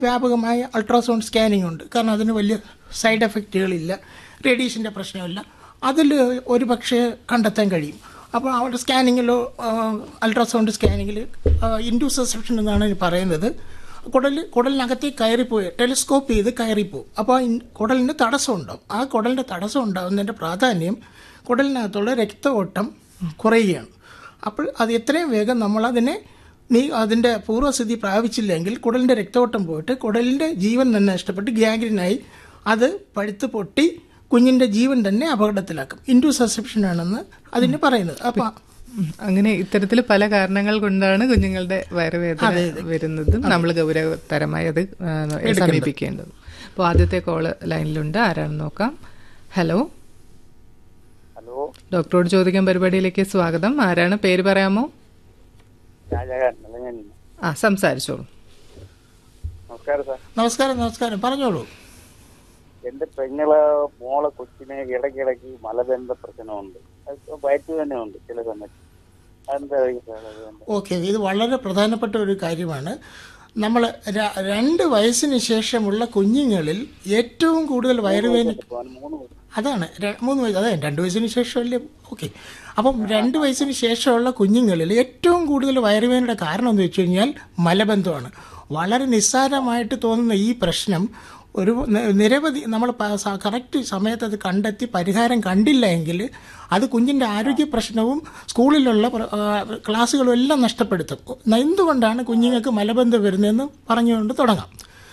വ്യാപകമായ ultrasound scanning ഉണ്ട് കാരണം അതിന് വലിയ സൈഡ് എഫക്റ്റുകളില്ല റേഡിയേഷൻ്റെ പ്രശ്നമില്ല അതിൽ ഒരു പക്ഷേ കണ്ടെത്താൻ കഴിയും അപ്പോൾ അവിടെ സ്കാനിങ്ങിലോ അൾട്രാസൗണ്ട് സ്കാനിങ്ങിൽ ഇൻഡ്യൂസെപ്ഷൻ എന്നാണ് ഇതിന് പറയുന്നത് കുടൽ കുടലിനകത്തേക്ക് കയറിപ്പോയി ടെലിസ്കോപ്പ് ചെയ്ത് കയറിപ്പോവും അപ്പോൾ ആ ഇൻ- കുടലിന് തടസ്സം ഉണ്ടാവും ആ കുടലിൻ്റെ തടസ്സം ഉണ്ടാകുന്നതിൻ്റെ പ്രാധാന്യം കുടലിനകത്തുള്ള രക്തഓട്ടം കുറയുകയാണ് അപ്പോൾ അത് എത്രയും വേഗം നമ്മളതിനെ നീ അതിൻ്റെ പൂർവ്വസ്ഥിതി പ്രാപിച്ചില്ലെങ്കിൽ കുടലിൻ്റെ രക്തോട്ടം പോയിട്ട് കുടലിൻ്റെ ജീവൻ തന്നെ നഷ്ടപ്പെട്ട് ഗ്യാഗ്രിനായി അത് പഴുത്ത് പൊട്ടി കുഞ്ഞിൻ്റെ ജീവൻ തന്നെ അപകടത്തിലാക്കും ഇൻഡ്യൂസെപ്ഷൻ ആണെന്ന് അതിന് പറയുന്നത് അപ്പം ഉം. അങ്ങനെ ഇത്തരത്തിൽ പല കാരണങ്ങൾ കൊണ്ടാണ് കുഞ്ഞുങ്ങളുടെ വയറുവേദന വരുന്നതും നമ്മൾ ഗൗരവതരമായി അത് ആ, സമീപിക്കേണ്ടത് അപ്പോൾ ആദ്യത്തെ കോള് ലൈനിലുണ്ട് ആരാണെന്ന് നോക്കാം ഹലോ ഹലോ ഡോക്ടറോട് ചോദിക്കാൻ പരിപാടിയിലേക്ക് സ്വാഗതം ആരാണ് പേര് പറയാമോ ഷാജഹാൻ നിലങ്ങാനി ആ സംസാരിച്ചോളൂ നമസ്കാരം സാർ നമസ്കാരം നമസ്കാരം പറഞ്ഞോളൂ എന്റെ പെങ്ങളെ മോളെ കൊച്ചിനെ ഇടയ്ക്കിടയ്ക്ക് മലബന്ധ പ്രശ്നമുണ്ട് അത് വയറ്റ് തന്നെ ഉണ്ട് ചില സമയത്ത് അതെന്താ സാർ അത് എന്താ? ഓക്കെ ഇത് വളരെ പ്രധാനപ്പെട്ട ഒരു കാര്യമാണ് നമ്മൾ രണ്ട് വയസ്സിന് ശേഷമുള്ള കുഞ്ഞുങ്ങളിൽ ഏറ്റവും കൂടുതൽ വയറുവേദന ഇപ്പൊ അവന് മൂന്ന് വയസ്സ്. അതാണ് ര- മൂന്ന് വയസ്സ് അതെ രണ്ട് വയസ്സിന് ശേഷമല്ലേ ഓക്കെ അപ്പം രണ്ട് വയസ്സിന് ശേഷമുള്ള കുഞ്ഞുങ്ങളിൽ ഏറ്റവും കൂടുതൽ വയറുവേദനയുടെ കാരണം എന്ന് വെച്ച് കഴിഞ്ഞാൽ മലബന്ധമാണ് വളരെ നിസ്സാരമായിട്ട് തോന്നുന്ന ഈ പ്രശ്നം ഒരു ന- നിരവധി നമ്മൾ കറക്റ്റ് സമയത്ത് അത് കണ്ടെത്തി പരിഹാരം കണ്ടില്ല എങ്കിൽ അത് കുഞ്ഞിൻ്റെ ആരോഗ്യ പ്രശ്നവും സ്കൂളിലുള്ള പ്ര- ആ, ക്ലാസ്സുകളും എല്ലാം നഷ്ടപ്പെടുത്തും എന്തുകൊണ്ടാണ് കുഞ്ഞുങ്ങൾക്ക് മലബന്ധം വരുന്നതെന്ന് പറഞ്ഞുകൊണ്ട് തുടങ്ങാം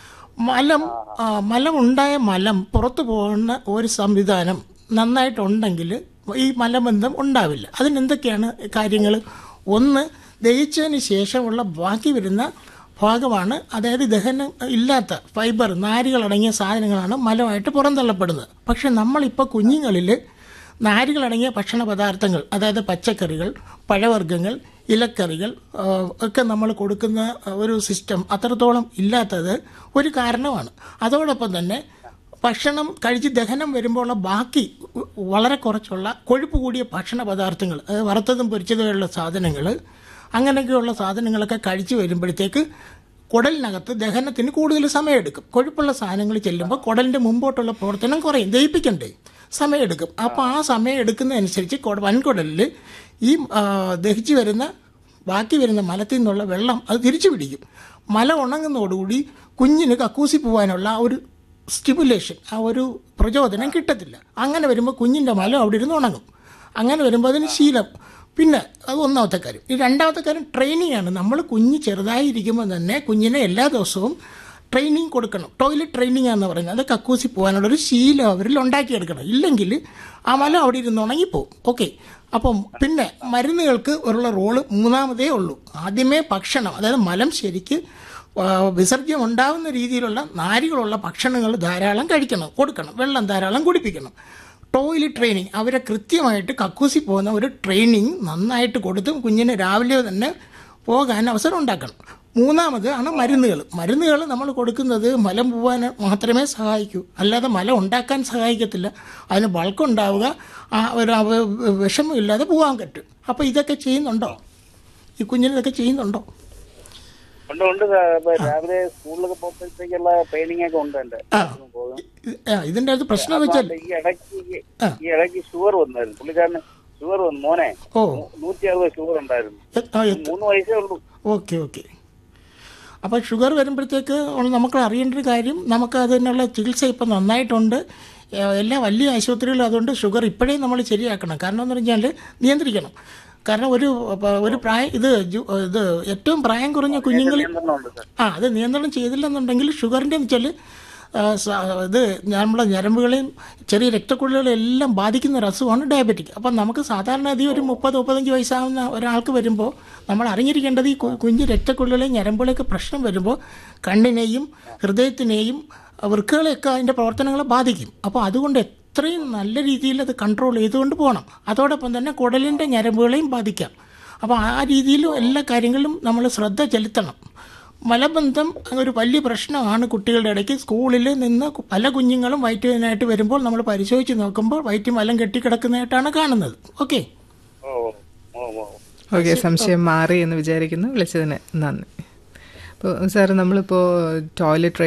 മലം ആ, മലം ഉണ്ടായ മലം പുറത്തു പോകുന്ന ഒരു സംവിധാനം നന്നായിട്ടുണ്ടെങ്കിൽ ഈ മലബന്ധം ഉണ്ടാവില്ല അതിനെന്തൊക്കെയാണ് കാര്യങ്ങൾ ഒന്ന് ദഹിച്ചതിന് ശേഷമുള്ള ബാക്കി വരുന്ന ഭാഗമാണ് അതായത് ദഹനം ഇല്ലാത്ത ഫൈബർ നാരുകളടങ്ങിയ സാധനങ്ങളാണ് മലമായിട്ട് പുറന്തള്ളപ്പെടുന്നത് പക്ഷെ നമ്മളിപ്പോൾ കുഞ്ഞുങ്ങളിൽ നാരുകളടങ്ങിയ ഭക്ഷണ പദാർത്ഥങ്ങൾ അതായത് പച്ചക്കറികൾ പഴവർഗ്ഗങ്ങൾ ഇലക്കറികൾ ആ, ഒക്കെ നമ്മൾ കൊടുക്കുന്ന ഒരു സിസ്റ്റം അത്രത്തോളം ഇല്ലാത്തത് ഒരു കാരണമാണ് അതോടൊപ്പം തന്നെ ഭക്ഷണം കഴിച്ച് ദഹനം വരുമ്പോഴുള്ള ബാക്കി വളരെ കുറച്ചുള്ള കൊഴുപ്പ് കൂടിയ ഭക്ഷണ പദാർത്ഥങ്ങൾ അതായത് വറുത്തതും പൊരിച്ചതുമുള്ള സാധനങ്ങൾ അങ്ങനെയൊക്കെയുള്ള സാധനങ്ങളൊക്കെ കഴിച്ചു വരുമ്പോഴത്തേക്ക് കുടലിനകത്ത് ദഹനത്തിന് കൂടുതൽ സമയമെടുക്കും കൊഴുപ്പുള്ള സാധനങ്ങൾ ചെല്ലുമ്പോൾ കുടലിൻ്റെ മുമ്പോട്ടുള്ള പ്രവർത്തനം കുറയും ദഹിപ്പിക്കണ്ടേ സമയമെടുക്കും അപ്പോൾ ആ സമയം എടുക്കുന്നതനുസരിച്ച് കൊട- വൻകുടലിൽ ഈ ആ, ദഹിച്ചു വരുന്ന ബാക്കി വരുന്ന മലത്തിൽ നിന്നുള്ള വെള്ളം അത് തിരിച്ചു പിടിക്കും മല ഉണങ്ങുന്നതോടുകൂടി കുഞ്ഞിന് കക്കൂസി പോകാനുള്ള ആ ഒരു സ്റ്റിമുലേഷൻ ആ ഒരു പ്രചോദനം കിട്ടത്തില്ല അങ്ങനെ വരുമ്പോൾ കുഞ്ഞിൻ്റെ മലം അവിടെ ഇരുന്ന് ഉണങ്ങും അങ്ങനെ വരുമ്പോൾ അതിന് ശീലം പിന്നെ അത് ഒന്നാമത്തെ കാര്യം ഈ രണ്ടാമത്തെ കാര്യം ട്രെയിനിങ് ആണ് നമ്മൾ കുഞ്ഞ് ചെറുതായി ഇരിക്കുമ്പോൾ തന്നെ കുഞ്ഞിനെ എല്ലാ ദിവസവും ട്രെയിനിങ് കൊടുക്കണം ടോയ്ലറ്റ് ട്രെയിനിങ് എന്ന് പറയുന്നത് അത് കക്കൂസി പോകാനുള്ള ഒരു ശീലം അവരിൽ ഉണ്ടാക്കിയെടുക്കണം ഇല്ലെങ്കിൽ ആ മലം അവിടെ ഇരുന്ന് ഉണങ്ങിപ്പോവും ഓക്കെ അപ്പം പിന്നെ മരുന്നുകൾക്ക് ഉള്ള റോള് മൂന്നാമതേ ഉള്ളൂ ആദ്യമേ ഭക്ഷണം അതായത് മലം ശരിക്ക് ആ, വിസർജ്യം ഉണ്ടാകുന്ന രീതിയിലുള്ള നാരുകളുള്ള ഭക്ഷണങ്ങൾ ധാരാളം കഴിക്കണം കൊടുക്കണം വെള്ളം ധാരാളം കുടിപ്പിക്കണം ടോയ്ലറ്റ് ട്രെയിനിങ് അവരെ കൃത്യമായിട്ട് കക്കൂസി പോകുന്ന ഒരു ട്രെയിനിങ് നന്നായിട്ട് കൊടുത്ത് കുഞ്ഞിന് രാവിലെ തന്നെ പോകാൻ അവസരം ഉണ്ടാക്കണം മൂന്നാമത് ആണ് മരുന്നുകൾ മരുന്നുകൾ നമ്മൾ കൊടുക്കുന്നത് മലം പോകാൻ മാത്രമേ സഹായിക്കൂ അല്ലാതെ മലം ഉണ്ടാക്കാൻ സഹായിക്കത്തില്ല അതിന് ബൾക്കുണ്ടാവുക ആ ഒരു അവ- വിഷമമില്ലാതെ പോകാൻ പറ്റും അപ്പോൾ ഇതൊക്കെ ചെയ്യുന്നുണ്ടോ ഈ കുഞ്ഞിന് ഇതൊക്കെ ചെയ്യുന്നുണ്ടോ ഉണ്ട് ഉണ്ട് സാർ ഇപ്പൊ രാവിലെ സ്കൂളിലൊക്കെ പോകുമ്പോഴത്തേക്കുള്ള ട്രെയിനിങ് ഒക്കെ ഉണ്ട് എന്റെ ആ ഇത് ആ, ഇതിൻ്റെ അത് പ്രശ്നം എന്ന് വെച്ചാൽ ഈ ഇടയ്ക്ക് ആ. ഈ ഇടയ്ക്ക് ഷുഗർ വന്നായിരുന്നു പുള്ളിക്കാരന് ഷുഗർ വന്നു മോനെ ഓ നൂറ്റി അറുപത് ഷുഗർ ഉണ്ടായിരുന്നു എ- ആ, എത്ര- മൂന്ന് വയസ്സേ ഉള്ളൂ ഓക്കെ ഓക്കെ അപ്പോൾ ഷുഗർ വരുമ്പോഴത്തേക്ക് ഉള്ള നമുക്ക് അറിയേണ്ട ഒരു കാര്യം നമുക്ക് അതിനുള്ള ചികിത്സ ഇപ്പം നന്നായിട്ടുണ്ട് ഏ, എല്ലാ വലിയ ആശുപത്രികളും അതുകൊണ്ട് ഷുഗർ ഇപ്പോഴേ നമ്മൾ ശരിയാക്കണം കാരണം എന്ന് പറഞ്ഞാൽ നിയന്ത്രിക്കണം കാരണം ഒരു പ- ഒരു പ്രായം ഇത് ജു- ഇത് ഏറ്റവും പ്രായം കുറഞ്ഞ കുഞ്ഞുങ്ങൾ നിയന്ത്രണമുണ്ട് സാർ ആ അത് നിയന്ത്രണം ചെയ്തില്ലെന്നുണ്ടെങ്കിൽ ഷുഗറിൻ്റെ എന്ന് വെച്ചാൽ ആ, സ- ഇത് നമ്മുടെ ഞരമ്പുകളെയും ചെറിയ രക്തക്കുഴലുകളെയും എല്ലാം ബാധിക്കുന്ന ഒരു അസുഖമാണ് ഡയബറ്റിക് അപ്പം നമുക്ക് സാധാരണ ഈ ഒരു മുപ്പത് മുപ്പത്തഞ്ച് വയസ്സാവുന്ന ഒരാൾക്ക് വരുമ്പോൾ നമ്മൾ അറിഞ്ഞിരിക്കേണ്ടത് ഈ കു- കുഞ്ഞ് രക്തക്കുഴലുകളെയും ഞരമ്പുകളെയൊക്കെ പ്രശ്നം വരുമ്പോൾ കണ്ണിനെയും ഹൃദയത്തിനെയും വൃക്കകളെയൊക്കെ അതിൻ്റെ പ്രവർത്തനങ്ങളെ ബാധിക്കും അപ്പോൾ അതുകൊണ്ട് എത്രയും നല്ല രീതിയിൽ അത് കൺട്രോൾ ചെയ്തുകൊണ്ട് പോകണം അതോടൊപ്പം തന്നെ കുടലിൻ്റെ ഞരമ്പുകളെയും ബാധിക്കാം അപ്പോൾ ആ രീതിയിലും എല്ലാ കാര്യങ്ങളിലും നമ്മൾ ശ്രദ്ധ ചെലുത്തണം മലബന്ധം ഒരു വലിയ പ്രശ്നമാണ് കുട്ടികളുടെ ഇടയ്ക്ക് സ്കൂളിൽ നിന്ന് പല കുഞ്ഞുങ്ങളും വയറ്റുവേദനയായിട്ട് വരുമ്പോൾ നമ്മൾ പരിശോധിച്ച് നോക്കുമ്പോൾ വയറ്റ് മലം കെട്ടിക്കിടക്കുന്നതായിട്ടാണ് കാണുന്നത് ഓക്കെ ഓ ഓ ഓ ഓക്കെ സംശയം മാറി എന്ന് വിചാരിക്കുന്നു വിളിച്ചതിന് നന്ദി ഇപ്പോൾ സാർ നമ്മളിപ്പോൾ ടോയ്ലറ്റ്